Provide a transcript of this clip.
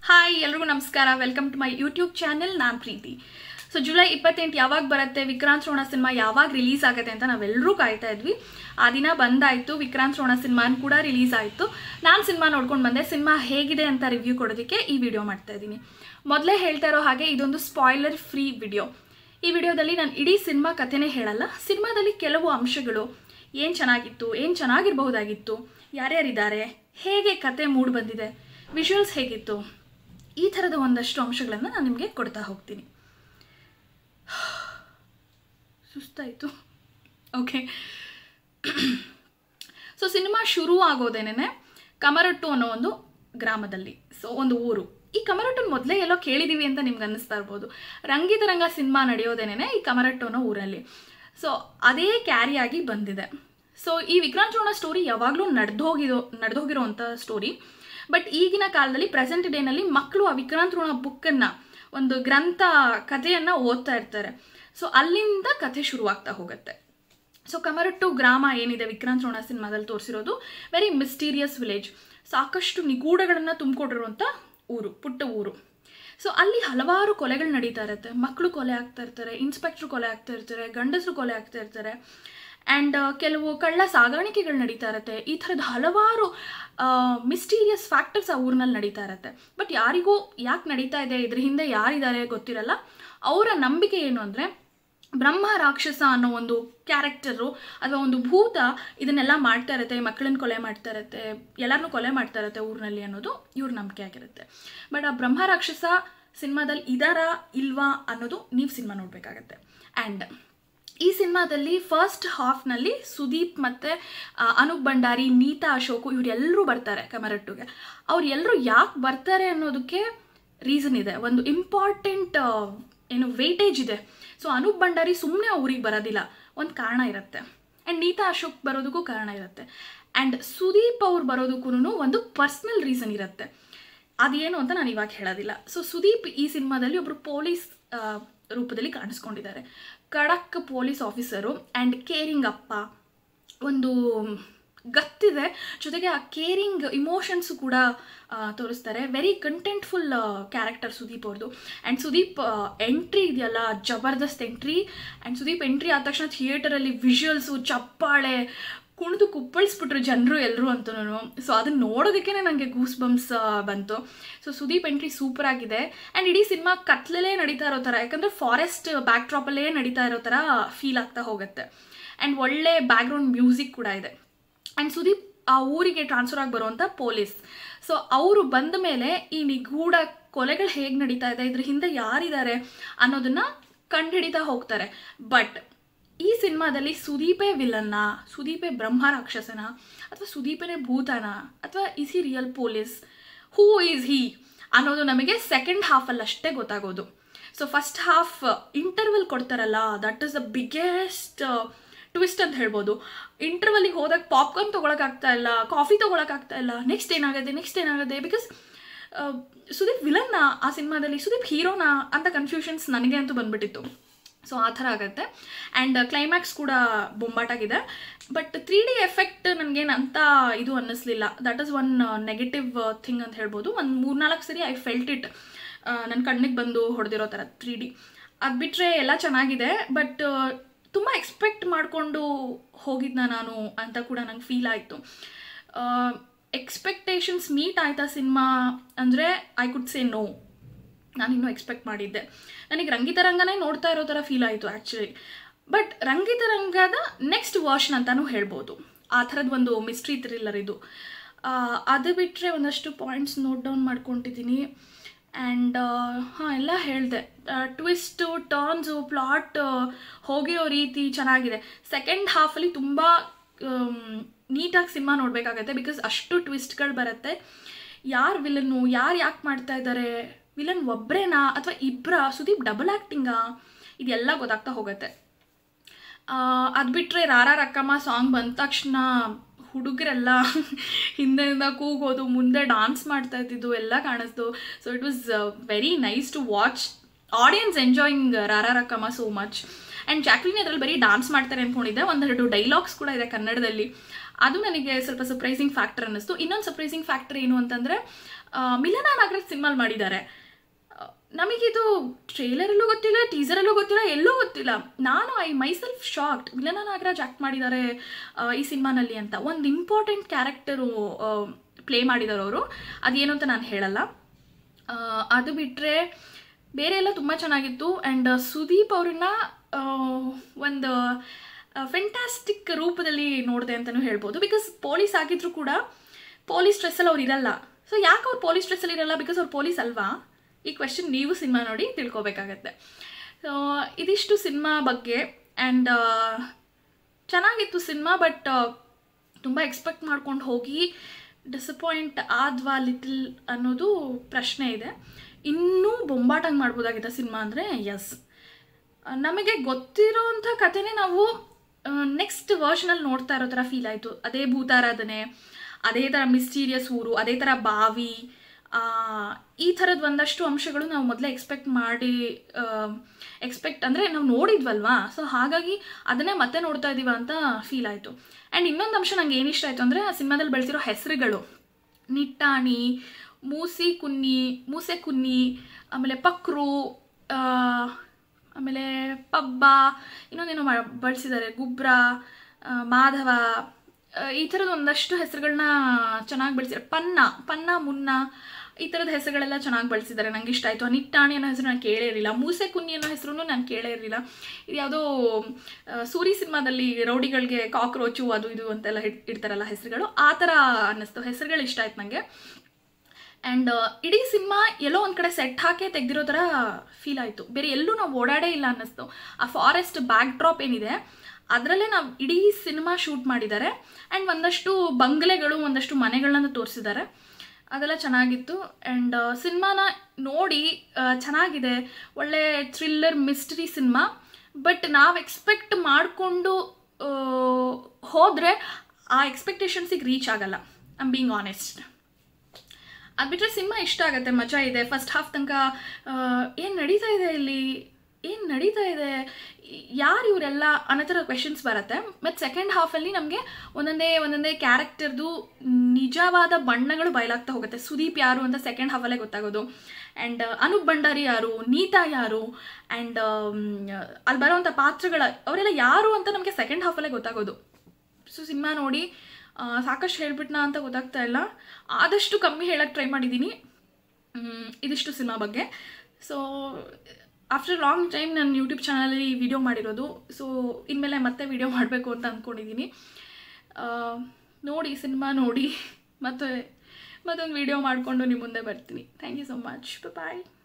hi ಎಲ್ರಿಗೂ ನಮಸ್ಕಾರ welcome to my YouTube channel ನಾನು ಪ್ರೀತಿ ಸೊ ಜುಲೈ ಇಪ್ಪತ್ತೆಂಟು ಯಾವಾಗ ಬರುತ್ತೆ ವಿಕ್ರಾಂತ್ ರೋಣ ಸಿನಿಮಾ ಯಾವಾಗ ರಿಲೀಸ್ ಆಗುತ್ತೆ ಅಂತ ನಾವೆಲ್ಲರೂ ಕಾಯ್ತಾ ಇದ್ವಿ ಆ ದಿನ ಬಂದಾಯಿತು ವಿಕ್ರಾಂತ್ ರೋಣ ಸಿನಿಮಾನ್ ಕೂಡ ರಿಲೀಸ್ ಆಯಿತು ನಾನು ಸಿನಿಮಾ ನೋಡ್ಕೊಂಡು ಬಂದೆ ಸಿನಿಮಾ ಹೇಗಿದೆ ಅಂತ ರಿವ್ಯೂ ಕೊಡೋದಕ್ಕೆ ಈ ವಿಡಿಯೋ ಮಾಡ್ತಾ ಇದ್ದೀನಿ ಮೊದಲೇ ಹೇಳ್ತಾ ಇರೋ ಹಾಗೆ ಇದೊಂದು ಸ್ಪಾಯ್ಲರ್ ಫ್ರೀ ವಿಡಿಯೋ ಈ ವಿಡಿಯೋದಲ್ಲಿ ನಾನು ಇಡೀ ಸಿನಿಮಾ ಕಥೆನೇ ಹೇಳಲ್ಲ ಸಿನಿಮಾದಲ್ಲಿ ಕೆಲವು ಅಂಶಗಳು ಏನು ಚೆನ್ನಾಗಿತ್ತು ಏನು ಚೆನ್ನಾಗಿರಬಹುದಾಗಿತ್ತು ಯಾರ್ಯಾರಿದ್ದಾರೆ ಹೇಗೆ ಕತೆ ಮೂಡ್ ಬಂದಿದೆ ವಿಜುವಲ್ಸ್ ಹೇಗಿತ್ತು ಈ ಥರದ ಒಂದಷ್ಟು ಅಂಶಗಳನ್ನು ನಾನು ನಿಮಗೆ ಕೊಡ್ತಾ ಹೋಗ್ತೀನಿ ಸುಸ್ತಾಯಿತು ಓಕೆ ಸೊ ಸಿನಿಮಾ ಶುರು ಆಗೋದೇನೆ ಕಮರಟ್ಟು ಅನ್ನೋ ಒಂದು ಗ್ರಾಮದಲ್ಲಿ ಸೊ ಒಂದು ಊರು ಈ ಕಮರಟ್ಟನ್ನು ಮೊದಲೇ ಎಲ್ಲೋ ಕೇಳಿದ್ದೀವಿ ಅಂತ ನಿಮ್ಗೆ ಅನ್ನಿಸ್ತಾ ಇರ್ಬೋದು ರಂಗಿತ ರಂಗ ಸಿನಿಮಾ ನಡೆಯೋದೇನೆ ಈ ಕಮರಟ್ಟು ಅನ್ನೋ ಊರಲ್ಲಿ ಸೊ ಅದೇ ಕ್ಯಾರಿ ಆಗಿ ಬಂದಿದೆ ಸೊ ಈ ವಿಕ್ರಾಂತ್ ರೋಣ ಸ್ಟೋರಿ ಯಾವಾಗಲೂ ನಡೆದೋಗಿರೋ ನಡೆದೋಗಿರೋವಂಥ ಸ್ಟೋರಿ ಬಟ್ ಈಗಿನ ಕಾಲದಲ್ಲಿ ಪ್ರೆಸೆಂಟ್ ಡೇನಲ್ಲಿ ಮಕ್ಕಳು ಆ ವಿಕ್ರಾಂತ್ ರೋಣ ಬುಕ್ಕನ್ನು ಒಂದು ಗ್ರಂಥ ಕಥೆಯನ್ನು ಓದ್ತಾ ಇರ್ತಾರೆ ಸೊ ಅಲ್ಲಿಂದ ಕಥೆ ಶುರುವಾಗ್ತಾ ಹೋಗುತ್ತೆ ಸೊ ಕಮರಟ್ಟು ಗ್ರಾಮ ಏನಿದೆ ವಿಕ್ರಾಂತ್ ರೋಣ ಸಿನಿಮಾದಲ್ಲಿ ತೋರಿಸಿರೋದು ವೆರಿ ಮಿಸ್ಟೀರಿಯಸ್ ವಿಲೇಜ್ ಸಾಕಷ್ಟು ನಿಗೂಢಗಳನ್ನು ತುಂಬಿಕೊಂಡಿರುವಂಥ ಊರು ಪುಟ್ಟ ಊರು ಸೊ ಅಲ್ಲಿ ಹಲವಾರು ಕೊಲೆಗಳು ನಡೀತಾ ಇರುತ್ತೆ ಮಕ್ಕಳು ಕೊಲೆ ಆಗ್ತಾ ಇರ್ತಾರೆ ಇನ್ಸ್ಪೆಕ್ಟ್ರು ಕೊಲೆ ಆಗ್ತಾ ಇರ್ತಾರೆ ಗಂಡಸರು ಕೊಲೆ ಆಗ್ತಾ ಇರ್ತಾರೆ ಆ್ಯಂಡ್ ಕೆಲವು ಕಳ್ಳ ಸಾಗಾಣಿಕೆಗಳು ನಡೀತಾ ಇರುತ್ತೆ ಈ ಥರದ ಹಲವಾರು ಮಿಸ್ಟೀರಿಯಸ್ ಫ್ಯಾಕ್ಟರ್ಸ್ ಆ ಊರಿನಲ್ಲಿ ನಡೀತಾ ಇರುತ್ತೆ ಬಟ್ ಯಾರಿಗೂ ಯಾಕೆ ನಡೀತಾ ಇದೆ ಇದ್ರ ಹಿಂದೆ ಯಾರಿದ್ದಾರೆ ಗೊತ್ತಿರಲ್ಲ ಅವರ ನಂಬಿಕೆ ಏನು ಅಂದರೆ ಬ್ರಹ್ಮ ರಾಕ್ಷಸ ಅನ್ನೋ ಒಂದು ಕ್ಯಾರೆಕ್ಟರು ಅಥವಾ ಒಂದು ಭೂತ ಇದನ್ನೆಲ್ಲ ಮಾಡ್ತಾ ಇರುತ್ತೆ ಮಕ್ಕಳನ್ನ ಕೊಲೆ ಮಾಡ್ತಾ ಇರುತ್ತೆ ಎಲ್ಲರನ್ನೂ ಕೊಲೆ ಮಾಡ್ತಾ ಇರುತ್ತೆ ಊರಿನಲ್ಲಿ ಅನ್ನೋದು ಇವ್ರ ನಂಬಿಕೆ ಆಗಿರುತ್ತೆ ಬಟ್ ಆ ಬ್ರಹ್ಮ ರಾಕ್ಷಸ ಸಿನಿಮಾದಲ್ಲಿ ಇದಾರಾ ಇಲ್ವಾ ಅನ್ನೋದು ನೀವು ಸಿನಿಮಾ ನೋಡಬೇಕಾಗತ್ತೆ ಆ್ಯಂಡ್ ಈ ಸಿನಿಮಾದಲ್ಲಿ ಫಸ್ಟ್ ಹಾಫ್ನಲ್ಲಿ ಸುದೀಪ್ ಮತ್ತು ಅನೂಪ್ ಭಂಡಾರಿ ನೀತಾ ಅಶೋಕು ಇವರೆಲ್ಲರೂ ಬರ್ತಾರೆ ಕಮರಟ್ಟುಗೆ ಅವ್ರು ಎಲ್ಲರೂ ಯಾಕೆ ಬರ್ತಾರೆ ಅನ್ನೋದಕ್ಕೆ ರೀಸನ್ ಇದೆ ಒಂದು ಇಂಪಾರ್ಟೆಂಟ್ ಏನು ವೇಟೇಜ್ ಇದೆ ಸೊ ಅನೂಪ್ ಭಂಡಾರಿ ಸುಮ್ಮನೆ ಊರಿಗೆ ಬರೋದಿಲ್ಲ ಒಂದು ಕಾರಣ ಇರುತ್ತೆ ಆ್ಯಂಡ್ ನೀತಾ ಅಶೋಕ್ ಬರೋದಕ್ಕೂ ಕಾರಣ ಇರುತ್ತೆ ಆ್ಯಂಡ್ ಸುದೀಪ್ ಅವ್ರು ಬರೋದಕ್ಕೂ ಒಂದು ಪರ್ಸ್ನಲ್ ರೀಸನ್ ಇರುತ್ತೆ ಅದೇನು ಅಂತ ನಾನು ಇವಾಗ ಹೇಳೋದಿಲ್ಲ ಸೊ ಸುದೀಪ್ ಈ ಸಿನಿಮಾದಲ್ಲಿ ಒಬ್ಬರು ಪೊಲೀಸ್ ರೂಪದಲ್ಲಿ ಕಾಣಿಸ್ಕೊಂಡಿದ್ದಾರೆ ಖಡಕ್ ಪೊಲೀಸ್ ಆಫೀಸರು ಆ್ಯಂಡ್ ಕೇರಿಂಗ್ ಅಪ್ಪ ಒಂದು ಗತ್ತಿದೆ ಜೊತೆಗೆ ಆ ಕೇರಿಂಗ್ ಇಮೋಷನ್ಸು ಕೂಡ ತೋರಿಸ್ತಾರೆ ವೆರಿ ಕಂಟೆಂಟ್ಫುಲ್ ಕ್ಯಾರೆಕ್ಟರ್ ಸುದೀಪ್ ಅವ್ರದ್ದು ಆ್ಯಂಡ್ ಸುದೀಪ್ ಎಂಟ್ರಿ ಇದೆಯಲ್ಲ ಜಬರ್ದಸ್ತ್ ಎಂಟ್ರಿ ಆ್ಯಂಡ್ ಸುದೀಪ್ ಎಂಟ್ರಿ ಆದ ತಕ್ಷಣ ಥಿಯೇಟರಲ್ಲಿ ವಿಜುವಲ್ಸು ಚಪ್ಪಾಳೆ ಕುಣಿದು ಕುಪ್ಪಳಿಸ್ಬಿಟ್ರು ಜನರು ಎಲ್ಲರೂ ಅಂತನೂ ಸೊ ಅದನ್ನ ನೋಡೋದಕ್ಕೇ ನನಗೆ ಗೂಸ್ ಬಂಪ್ಸ್ ಬಂತು ಸೊ ಸುದೀಪ್ ಎಂಟ್ರಿ ಸೂಪರ್ ಆಗಿದೆ ಆ್ಯಂಡ್ ಇಡೀ ಸಿನಿಮಾ ಕತ್ಲಲ್ಲೇ ನಡೀತಾ ಇರೋ ಥರ ಯಾಕಂದರೆ ಫಾರೆಸ್ಟ್ ಬ್ಯಾಕ್ ಡ್ರಾಪಲ್ಲೇ ನಡೀತಾ ಇರೋ ಥರ ಫೀಲ್ ಆಗ್ತಾ ಹೋಗುತ್ತೆ ಆ್ಯಂಡ್ ಒಳ್ಳೆ ಬ್ಯಾಕ್ಗ್ರೌಂಡ್ ಮ್ಯೂಸಿಕ್ ಕೂಡ ಇದೆ ಆ್ಯಂಡ್ ಸುದೀಪ್ ಆ ಊರಿಗೆ ಟ್ರಾನ್ಸ್ಫರ್ ಆಗಿ ಬರುವಂಥ ಪೊಲೀಸ್ ಸೊ ಅವರು ಬಂದ ಮೇಲೆ ಈ ನಿಗೂಢ ಕೊಲೆಗಳು ಹೇಗೆ ನಡೀತಾ ಇದೆ ಇದ್ರ ಹಿಂದೆ ಯಾರಿದ್ದಾರೆ ಅನ್ನೋದನ್ನು ಕಂಡುಹಿಡಿತಾ ಹೋಗ್ತಾರೆ ಬಟ್ ಈ ಸಿನಿಮಾದಲ್ಲಿ ಸುದೀಪೇ ವಿಲನ್ನ ಸುದೀಪೇ ಬ್ರಹ್ಮ ರಾಕ್ಷಸನ ಅಥವಾ ಸುದೀಪನೇ ಭೂತನ ಅಥವಾ is he real police who is he ಅನ್ನೋದು ನಮಗೆ ಸೆಕೆಂಡ್ ಹಾಫಲ್ಲಿ ಅಷ್ಟೇ ಗೊತ್ತಾಗೋದು ಸೊ ಫಸ್ಟ್ ಹಾಫ್ ಇಂಟರ್ವಲ್ ಕೊಡ್ತಾರಲ್ಲ that is the biggest twist ಅಂತ ಹೇಳ್ಬೋದು ಇಂಟರ್ವಲ್ಲಿಗೆ ಹೋದಾಗ ಪಾಪ್ಕಾರ್ನ್ ತೊಗೊಳಕ್ಕಾಗ್ತಾ ಇಲ್ಲ ಕಾಫಿ ತೊಗೊಳಕ್ಕಾಗ್ತಾ ಇಲ್ಲ ನೆಕ್ಸ್ಟ್ ಏನಾಗುತ್ತೆ ನೆಕ್ಸ್ಟ್ ಏನಾಗುತ್ತೆ ಬಿಕಾಸ್ ಸುದೀಪ್ ವಿಲನ್ನ ಆ ಸಿನಿಮಾದಲ್ಲಿ ಸುದೀಪ್ ಹೀರೋನಾ ಅಂತ ಕನ್ಫ್ಯೂಷನ್ಸ್ ನನಗೆ ಅಂತೂ ಬಂದ್ಬಿಟ್ಟಿತ್ತು ಸೊ ಆ ಥರ ಆಗುತ್ತೆ ಆ್ಯಂಡ್ ಕ್ಲೈಮ್ಯಾಕ್ಸ್ ಕೂಡ ಬೊಂಬಾಟಾಗಿದೆ ಬಟ್ ತ್ರೀ ಡಿ ಎಫೆಕ್ಟ್ ನನಗೇನು ಅಂತ ಇದು ಅನ್ನಿಸ್ಲಿಲ್ಲ that is one negative thing ಅಂತ ಹೇಳ್ಬೋದು ಒಂದು ಮೂರ್ನಾಲ್ಕು ಸರಿ ಐ ಫೆಲ್ಟ್ ಇಟ್ ನನ್ನ ಕಣ್ಣಿಗೆ ಬಂದು ಹೊಡೆದಿರೋ ಥರ ತ್ರೀ ಡಿ ಅದು ಬಿಟ್ಟರೆ ಎಲ್ಲ ಚೆನ್ನಾಗಿದೆ ಬಟ್ ತುಂಬ ಎಕ್ಸ್ಪೆಕ್ಟ್ ಮಾಡಿಕೊಂಡು ಹೋಗಿದ್ನ ನಾನು ಅಂತ ಕೂಡ ನಂಗೆ ಫೀಲ್ ಆಯಿತು ಎಕ್ಸ್ಪೆಕ್ಟೇಷನ್ಸ್ ಮೀಟ್ ಆಯ್ತಾ ಸಿನಿಮಾ ಅಂದರೆ ಐ ಕುಡ್ ಸೇ ನೋ ನಾನಿನ್ನೂ ಎಕ್ಸ್ಪೆಕ್ಟ್ ಮಾಡಿದ್ದೆ ನನಗೆ ರಂಗಿತರಂಗನೇ ನೋಡ್ತಾ ಇರೋ ಥರ ಫೀಲ್ ಆಯಿತು ಆ್ಯಕ್ಚುಲಿ ಬಟ್ ರಂಗಿತರಂಗದ ನೆಕ್ಸ್ಟ್ ವರ್ಷನ್ ಅಂತಲೂ ಹೇಳ್ಬೋದು ಆ ಥರದ್ದು ಒಂದು ಮಿಸ್ಟ್ರಿ ಥ್ರಿಲ್ಲರ್ ಇದು ಅದು ಬಿಟ್ಟರೆ ಒಂದಷ್ಟು ಪಾಯಿಂಟ್ಸ್ ನೋಟ್ ಡೌನ್ ಮಾಡ್ಕೊತಿದ್ದೀನಿ ಆ್ಯಂಡ್ ಹಾಂ ಎಲ್ಲ ಹೇಳಿದೆ ಟ್ವಿಸ್ಟು ಟರ್ನ್ಸು ಪ್ಲಾಟ್ ಹೋಗಿರೋ ರೀತಿ ಚೆನ್ನಾಗಿದೆ ಸೆಕೆಂಡ್ ಹಾಫಲ್ಲಿ ತುಂಬ ನೀಟಾಗಿ ಸಿನಿಮಾ ನೋಡಬೇಕಾಗತ್ತೆ ಬಿಕಾಸ್ ಅಷ್ಟು ಟ್ವಿಸ್ಟ್ಗಳು ಬರುತ್ತೆ ಯಾರು ವಿಲನ್ನು ಯಾರು ಯಾಕೆ ಮಾಡ್ತಾ ಇದ್ದಾರೆ ವಿಲನ್ ಒಬ್ಬರೇನಾ ಅಥವಾ ಇಬ್ಬರ ಸುದೀಪ್ ಡಬಲ್ ಆ್ಯಕ್ಟಿಂಗಾ ಇದೆಲ್ಲ ಗೊತ್ತಾಗ್ತಾ ಹೋಗುತ್ತೆ ಅದು ಬಿಟ್ಟರೆ ರಾರಾ ರಕ್ಕಮ್ಮ ಸಾಂಗ್ ಬಂದ ತಕ್ಷಣ ಹುಡುಗರೆಲ್ಲ ಹಿಂದೆಯಿಂದ ಕೂಗೋದು ಮುಂದೆ ಡಾನ್ಸ್ ಮಾಡ್ತಾ ಇದ್ದಿದ್ದು ಎಲ್ಲ ಕಾಣಿಸ್ತು so it was very nice to watch audience enjoying Ra Ra Rakkamma so much and Jacqueline ಅದರಲ್ಲಿ ಬರೀ ಡಾನ್ಸ್ ಮಾಡ್ತಾರೆ ಅಂದ್ಕೊಂಡಿದ್ದೆ ಒಂದೆರಡು ಡೈಲಾಗ್ಸ್ ಕೂಡ ಇದೆ ಕನ್ನಡದಲ್ಲಿ ಅದು ನನಗೆ ಸ್ವಲ್ಪ ಸರ್ಪ್ರೈಸಿಂಗ್ ಫ್ಯಾಕ್ಟರ್ ಅನ್ನಿಸ್ತು ಇನ್ನೊಂದು ಸರ್ಪ್ರೈಸಿಂಗ್ ಫ್ಯಾಕ್ಟರ್ ಏನು ಅಂತಂದರೆ ಮಿಲನ ನಾಗರಾಜ್ ಸಿನಿಮಾಲ್ ಮಾಡಿದ್ದಾರೆ ಆ, ನಮಗಿದು ಟ್ರೇಲರಲ್ಲೂ ಗೊತ್ತಿಲ್ಲ ಟೀಸರಲ್ಲೂ ಗೊತ್ತಿಲ್ಲ ಎಲ್ಲೂ ಗೊತ್ತಿಲ್ಲ ನಾನು ಐ ಮೈಸೆಲ್ಫ್ ಶಾಕ್ಡ್ ಮಿಲನ ನಾಗರಾಜ್ ಆ್ಯಕ್ಟ್ ಮಾಡಿದ್ದಾರೆ ಆ, ಈ ಸಿನಿಮಾನಲ್ಲಿ ಅಂತ ಒಂದು ಇಂಪಾರ್ಟೆಂಟ್ ಕ್ಯಾರೆಕ್ಟರು ಪ್ಲೇ ಮಾಡಿದ್ದಾರೆ ಅವರು ಅದೇನು ಅಂತ ನಾನು ಹೇಳಲ್ಲ ಆ, ಅದು ಬಿಟ್ಟರೆ ಬೇರೆ ಎಲ್ಲ ತುಂಬ ಚೆನ್ನಾಗಿತ್ತು ಆ್ಯಂಡ್ ಸುದೀಪ್ ಅವ್ರನ್ನ ಆ, ಒಂದು ಫೆಂಟಾಸ್ಟಿಕ್ ರೂಪದಲ್ಲಿ ನೋಡಿದೆ ಅಂತಲೂ ಹೇಳ್ಬೋದು ಬಿಕಾಸ್ ಪೊಲೀಸ್ ಆಗಿದ್ರು ಕೂಡ ಪೊಲೀಸ್ ಡ್ರೆಸ್ಸಲ್ಲಿ ಅವ್ರು ಇರಲ್ಲ ಸೊ ಯಾಕೆ ಅವ್ರು ಪೊಲೀಸ್ ಡ್ರೆಸ್ಸಲ್ಲಿ ಇರಲ್ಲ ಬಿಕಾಸ್ ಅವ್ರು ಪೊಲೀಸ್ ಅಲ್ವಾ ಈ ಕ್ವೆಶನ್ ನೀವು ಸಿನಿಮಾ ನೋಡಿ ತಿಳ್ಕೊಬೇಕಾಗತ್ತೆ ಸೊ ಇದಿಷ್ಟು ಸಿನಿಮಾ ಬಗ್ಗೆ ಆ್ಯಂಡ್ ಚೆನ್ನಾಗಿತ್ತು ಸಿನಿಮಾ ಬಟ್ ತುಂಬ ಎಕ್ಸ್ಪೆಕ್ಟ್ ಮಾಡ್ಕೊಂಡು ಹೋಗಿ ಡಿಸಪಾಯಿಂಟ್ ಆದ್ವಾ ಲಿಟಲ್ ಅನ್ನೋದು ಪ್ರಶ್ನೆ ಇದೆ ಇನ್ನೂ ಬೊಂಬಾಟಂಗೆ ಮಾಡ್ಬೋದಾಗಿದೆ ಸಿನಿಮಾ ಅಂದರೆ ಎಸ್ ನಮಗೆ ಗೊತ್ತಿರೋಂಥ ಕಥೆನೇ ನಾವು ನೆಕ್ಸ್ಟ್ ವರ್ಷನಲ್ಲಿ ನೋಡ್ತಾ ಇರೋ ಥರ ಫೀಲ್ ಆಯಿತು ಅದೇ ಭೂತಾರಾಧನೆ ಅದೇ ಥರ ಮಿಸ್ಟೀರಿಯಸ್ ಊರು ಅದೇ ಥರ ಬಾವಿ ಆ, ಈ ಥರದ ಒಂದಷ್ಟು ಅಂಶಗಳು ನಾವು ಮೊದಲೇ ಎಕ್ಸ್ಪೆಕ್ಟ್ ಮಾಡಿ ಎಕ್ಸ್ಪೆಕ್ಟ್ ಅಂದರೆ ನಾವು ನೋಡಿದ್ವಲ್ವಾ ಸೊ ಹಾಗಾಗಿ ಅದನ್ನೇ ಮತ್ತೆ ನೋಡ್ತಾ ಇದ್ದೀವ ಅಂತ ಫೀಲ್ ಆಯಿತು ಆ್ಯಂಡ್ ಇನ್ನೊಂದು ಅಂಶ ನಂಗೆ ಏನು ಇಷ್ಟ ಆಯಿತು ಅಂದರೆ ಆ ಸಿನಿಮಾದಲ್ಲಿ ಬೆಳೆಸಿರೋ ಹೆಸರುಗಳು ನಿಟ್ಟಾಣಿ ಮೂಸಿ ಕುನ್ನಿ ಮೂಸೆ ಕುನ್ನಿ ಆಮೇಲೆ ಪಕ್ರು ಆ, ಆಮೇಲೆ ಪಬ್ಬ ಇನ್ನೊಂದೇನೋ ಮಾ ಬಳಸಿದ್ದಾರೆ ಗುಬ್ರ ಆ, ಮಾಧವ ಆ, ಈ ಥರದ ಒಂದಷ್ಟು ಹೆಸರುಗಳನ್ನ ಚೆನ್ನಾಗಿ ಬೆಳೆಸಿದ್ದಾರೆ ಪನ್ನ ಪನ್ನ ಮುನ್ನ ಈ ಥರದ ಹೆಸರುಗಳೆಲ್ಲ ಚೆನ್ನಾಗಿ ಬಳಸಿದ್ದಾರೆ ನಂಗೆ ಇಷ್ಟ ಆಯಿತು ನಿಟ್ಟಾಣಿ ಅನ್ನೋ ಹೆಸರು ನಾನು ಕೇಳೇ ಇರಲಿಲ್ಲ ಮೂಸೆ ಕುನ್ನಿ ಅನ್ನೋ ಹೆಸರು ನಾನು ಕೇಳೇ ಇರಲಿಲ್ಲ ಇದು ಯಾವುದೋ ಆ, ಸೂರಿ ಸಿನಿಮಾದಲ್ಲಿ ರೌಡಿಗಳಿಗೆ ಕಾಕ್ರೋಚು ಅದು ಇದು ಅಂತೆಲ್ಲ ಇಡ್ ಇಡ್ತಾರಲ್ಲ ಹೆಸರುಗಳು ಆ ಥರ ಅನ್ನಿಸ್ತು ಹೆಸರುಗಳು ಇಷ್ಟ ಆಯ್ತು ನನಗೆ ಆ್ಯಂಡ್ ಇಡೀ ಸಿನಿಮಾ ಎಲ್ಲೋ ಒಂದು ಕಡೆ ಸೆಟ್ ಹಾಕೇ ತೆಗ್ದಿರೋ ಥರ ಫೀಲ್ ಆಯಿತು ಬೇರೆ ಎಲ್ಲೂ ನಾವು ಓಡಾಡೇ ಇಲ್ಲ ಅನ್ನಿಸ್ತು ಆ ಫಾರೆಸ್ಟ್ ಬ್ಯಾಕ್ ಡ್ರಾಪ್ ಏನಿದೆ ಅದರಲ್ಲೇ ನಾವು ಇಡೀ ಸಿನಿಮಾ ಶೂಟ್ ಮಾಡಿದ್ದಾರೆ ಆ್ಯಂಡ್ ಒಂದಷ್ಟು ಬಂಗ್ಲೆಗಳು ಒಂದಷ್ಟು ಮನೆಗಳನ್ನ ತೋರಿಸಿದ್ದಾರೆ ಅದೆಲ್ಲ ಚೆನ್ನಾಗಿತ್ತು ಆ್ಯಂಡ್ ಸಿನಿಮಾನ ನೋಡಿ ಆ, ಚೆನ್ನಾಗಿದೆ ಒಳ್ಳೆ ಥ್ರಿಲ್ಲರ್ ಮಿಸ್ಟ್ರಿ ಸಿನಿಮಾ ಬಟ್ ನಾವು ಎಕ್ಸ್ಪೆಕ್ಟ್ ಮಾಡಿಕೊಂಡು ಹೋದರೆ ಆ ಎಕ್ಸ್ಪೆಕ್ಟೇಷನ್ಸಿಗೆ ರೀಚ್ ಆಗಲ್ಲ ಐಮ್ ಬೀಂಗ್ ಆನೆಸ್ಟ್ ಅದು ಬಿಟ್ಟರೆ ಸಿನಿಮಾ ಇಷ್ಟ ಆಗುತ್ತೆ ಮಜಾ ಇದೆ ಫಸ್ಟ್ ಹಾಫ್ ತನಕ ಏನು ನಡೀತಾ ಇದೆ ಇಲ್ಲಿ ಏನು ನಡೀತಾ ಇದೆ ಯಾರು ಇವರೆಲ್ಲ ಅನ್ನೋ ಥರ ಕ್ವೆಶನ್ಸ್ ಬರುತ್ತೆ ಮತ್ತು ಸೆಕೆಂಡ್ ಹಾಫಲ್ಲಿ ನಮಗೆ ಒಂದೊಂದೇ ಒಂದೊಂದೇ ಕ್ಯಾರೆಕ್ಟರ್ದು ನಿಜವಾದ ಬಣ್ಣಗಳು ಬಯಲಾಗ್ತಾ ಹೋಗುತ್ತೆ ಸುದೀಪ್ ಯಾರು ಅಂತ ಸೆಕೆಂಡ್ ಹಾಫಲ್ಲೇ ಗೊತ್ತಾಗೋದು ಆ್ಯಂಡ್ ಅನೂಪ್ ಭಂಡಾರಿ ಯಾರು ನೀತಾ ಯಾರು ಆ್ಯಂಡ್ ಅಲ್ಲಿ ಬರೋವಂಥ ಪಾತ್ರಗಳ ಅವರೆಲ್ಲ ಯಾರು ಅಂತ ನಮಗೆ ಸೆಕೆಂಡ್ ಹಾಫಲ್ಲೇ ಗೊತ್ತಾಗೋದು ಸೊ ಸಿನಿಮಾ ನೋಡಿ ಆ, ಸಾಕಷ್ಟು ಹೇಳ್ಬಿಟ್ನಾ ಅಂತ ಗೊತ್ತಾಗ್ತಾ ಇಲ್ಲ ಆದಷ್ಟು ಕಮ್ಮಿ ಹೇಳಕ್ಕೆ ಟ್ರೈ ಮಾಡಿದ್ದೀನಿ ಮ್, ಇದಿಷ್ಟು ಸಿನಿಮಾ ಬಗ್ಗೆ ಸೊ ಆಫ್ಟರ್ ಲಾಂಗ್ ಟೈಮ್ ನಾನು ಯೂಟ್ಯೂಬ್ ಚಾನಲಲ್ಲಿ ವಿಡಿಯೋ ಮಾಡಿರೋದು ಸೊ ಇನ್ಮೇಲೆ ಮತ್ತೆ ವಿಡಿಯೋ ಮಾಡಬೇಕು ಅಂತ ಅಂದ್ಕೊಂಡಿದ್ದೀನಿ ಆ, ನೋಡಿ ಸಿನಿಮಾ ನೋಡಿ ಮತ್ತು ಮತ್ತೊಂದು ವಿಡಿಯೋ ಮಾಡಿಕೊಂಡು ನಿಮ್ಮ ಮುಂದೆ ಬರ್ತೀನಿ thank you so much bye